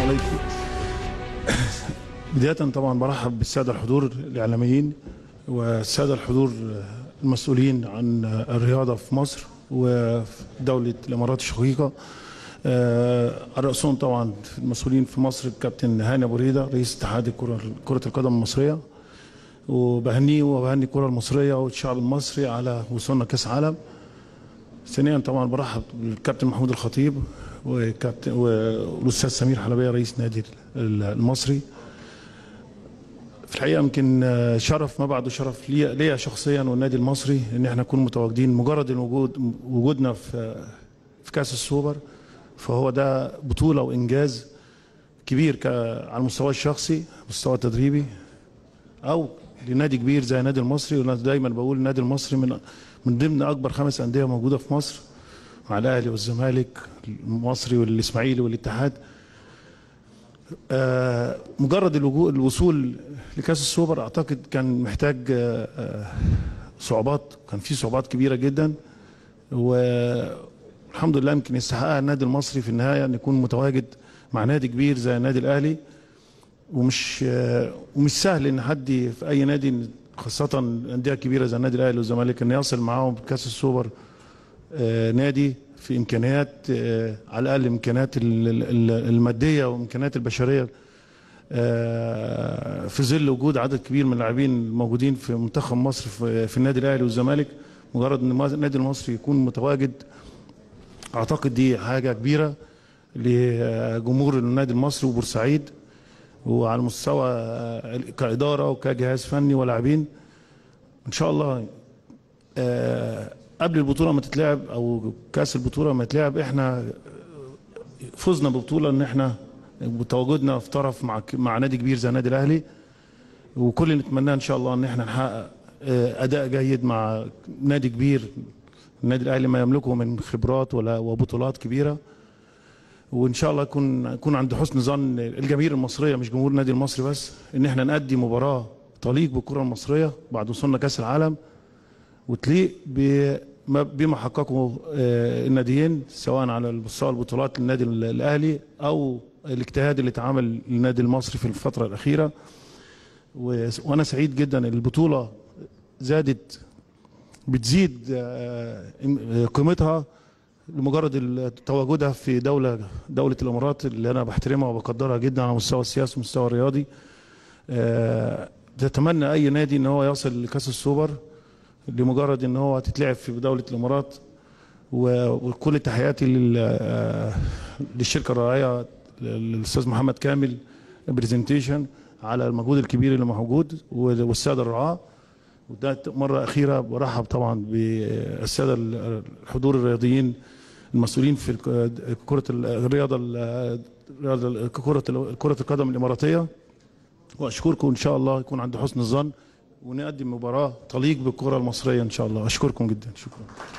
عليكم بداية طبعا برحب بالسادة الحضور الإعلاميين والسادة الحضور المسؤولين عن الرياضة في مصر وفي دولة الإمارات الشقيقة آه، على رأسهم طبعا المسؤولين في مصر الكابتن هاني أبو ريدة رئيس اتحاد الكرة كرة القدم المصرية وبهنيه وبهني الكرة المصرية والشعب المصري على وصولنا كأس عالم ثانيا طبعا برحب بالكابتن محمود الخطيب وكابتن والاستاذ سمير حلبيه رئيس نادي المصري في الحقيقه يمكن شرف ما بعده شرف ليا ليا شخصيا والنادي المصري ان احنا نكون متواجدين مجرد الوجود وجودنا في في كاس السوبر فهو ده بطوله وانجاز كبير ك- على المستوى الشخصي المستوى التدريبي او لنادي كبير زي النادي المصري وانا دايما بقول النادي المصري من من ضمن اكبر خمس انديه موجوده في مصر مع الاهلي والزمالك المصري والاسماعيلي والاتحاد آه، مجرد الوجو- الوصول لكاس السوبر اعتقد كان محتاج آه، آه، صعوبات كان في صعوبات كبيره جدا والحمد لله يمكن يستحقها النادي المصري في النهايه ان يكون متواجد مع نادي كبير زي النادي الاهلي ومش آه، ومش سهل ان حد في اي نادي خاصه انديه كبيره زي النادي الاهلي والزمالك ان يصل معاهم بكاس السوبر آه، نادي في امكانيات آه، على الاقل امكانيات ال- ال- ال- الماديه وامكانيات البشريه آه، في ظل وجود عدد كبير من اللاعبين الموجودين في منتخب مصر في في النادي الاهلي والزمالك مجرد ان النادي المصري يكون متواجد اعتقد دي حاجه كبيره لجمهور النادي المصري وبورسعيد وعلى المستوى آه، كاداره وكجهاز فني ولاعبين ان شاء الله آه، قبل البطوله ما تتلعب او كاس البطوله ما تتلعب احنا فزنا ببطوله ان احنا بتواجدنا في طرف مع مع نادي كبير زي النادي الاهلي وكل اللي نتمناه ان شاء الله ان احنا نحقق آه، اداء جيد مع نادي كبير النادي الاهلي ما يملكه من خبرات ولا وبطولات كبيره وان شاء الله يكون يكون عند حسن ظن الجماهير المصريه مش جمهور النادي المصري بس ان احنا نأدي مباراه تليق بالكره المصريه بعد وصولنا كاس العالم وتليق بما بما حققه آه، الناديين سواء على مستوى البطولات للنادي ال- الاهلي او الاجتهاد اللي اتعمل للنادي المصري في الفتره الاخيره و- وانا سعيد جدا البطوله زادت بتزيد آه، إم- قيمتها لمجرد ال- تواجدها في دوله دوله الامارات اللي انا بحترمها وبقدرها جدا على مستوى السياسي والمستوى الرياضي آه، بتتمنى اي نادي ان هو يصل لكاس السوبر لمجرد ان هو تتلعب في دوله الامارات و- وكل تحياتي لل- آه، للشركه الراعيه للاستاذ محمد كامل برزنتيشن على المجهود الكبير اللي موجود والساده الرعاه وده مره اخيره برحب طبعا بالساده الحضور الرياضيين المسؤولين في الك- كره الرياضه الرياضه كره كره القدم الاماراتيه واشكركم ان شاء الله يكون عند حسن الظن ونقدم مباراه تليق بالكره المصريه ان شاء الله اشكركم جدا شكرا